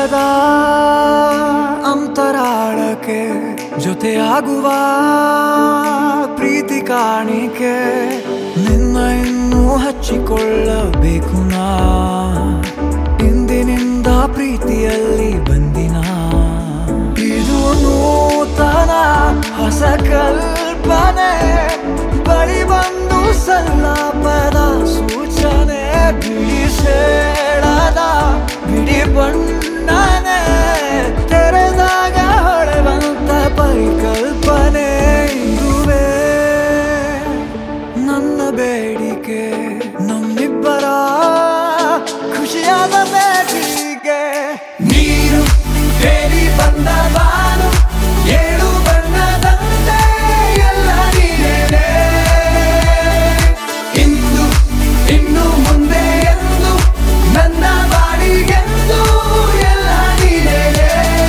ಹೃದಯದ ಅಂತರಾಳಕ್ಕೆ ಜೊತೆಯಾಗುವ ಪ್ರೀತಿ ಕಾಣಿಕೆ ನಿನ್ನ ಇನ್ನೂ ಹಚ್ಚಿಕೊಳ್ಳಬೇಕು ನಾ ಇಂದಿನಿಂದ ಪ್ರೀತಿಯಲ್ಲಿ ಬಂದಿನ ಇದು ನೂತನ ಹೊಸ ಕಲ್ಪನೆ ಬಳಿ ಬಂದು ಸಲ್ಲಾಪದ ಸೂಚನೆ ಬಿಡಿ ಸೇಳದ ಬಿಡಿ ಬಣ್ಣನೆ ತೆರೆದಾಗ ಹೊಳೆವಂತ ಪರಿಕಲ್ಪನೆ ಇದುವೇ ನನ್ನ ಬೇಡಿಕೆ ನಮ್ಮಿಬ್ಬರ ಖುಷಿಯಾದ ಬೇಡಿಕೆ ನೀರು ತೇಲಿ ಬಂದ ಬಾನು ಏಳು ಬಣ್ಣದಂತೆ ಎಲ್ಲ ನೀನೇನೆ ಇಂದು ಇನ್ನು ಮುಂದೆ ಎಂದು ನನ್ನ ಬಾಡಿಗೆಂದು ಎಲ್ಲ ನೀನೇನೆ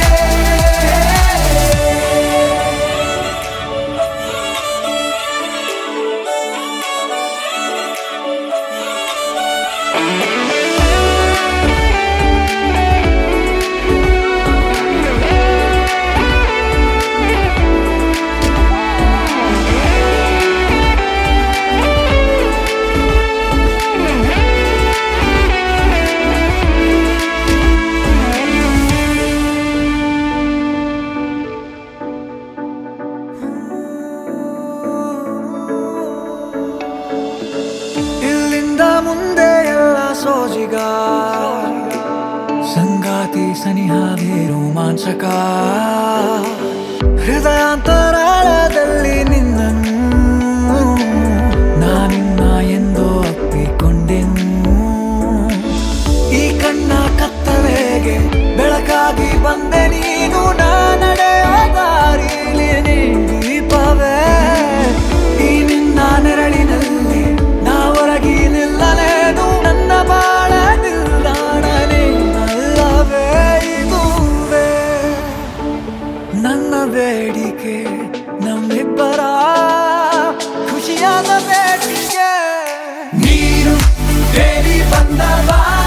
ಇಲ್ಲಿಂದ ಮುಂದೆ ಎಲ್ಲ ಸೋಜಿಗ ಸಂಗಾತಿ ಸನಿಹಾಗೆ ರೋಮಾಂಚಕ ಹೃದಯಾಂತರಾಳದಲ್ಲಿ ನಿನ್ನನ್ನು ನಾನಿನ್ನ ಎಂದೋ ಅಪ್ಪಿಕೊಂಡೆನು ಈ ಕಣ್ಣ ಕತ್ತಲೆಗೆ ಬೆಳಕಾಗಿ ಬಂದೆ ನೀನು ನಾ ನಡೆಯೋ ದಾರಿಲಿ ನೀ ದೀಪವೇ ಈ ನಿನ್ನ ನೆರಳಿನಲ್ಲಿ ನಾ ಹೊರಗಿ ನಿಲ್ಲಲೇನು ನನ್ನ ಬಾಳ ನಿಲ್ದಾಣ ನೀನಲ್ಲವೇ ಇದುವೇ ನನ್ನ ಬೇಡಿಕೆ ನಮ್ಮಿಬ್ಬರ ಖುಷಿಯಾದ ಬೇಡಿಕೆ ನೀರು ತೇಲಿ ಬಂದ ಬಾ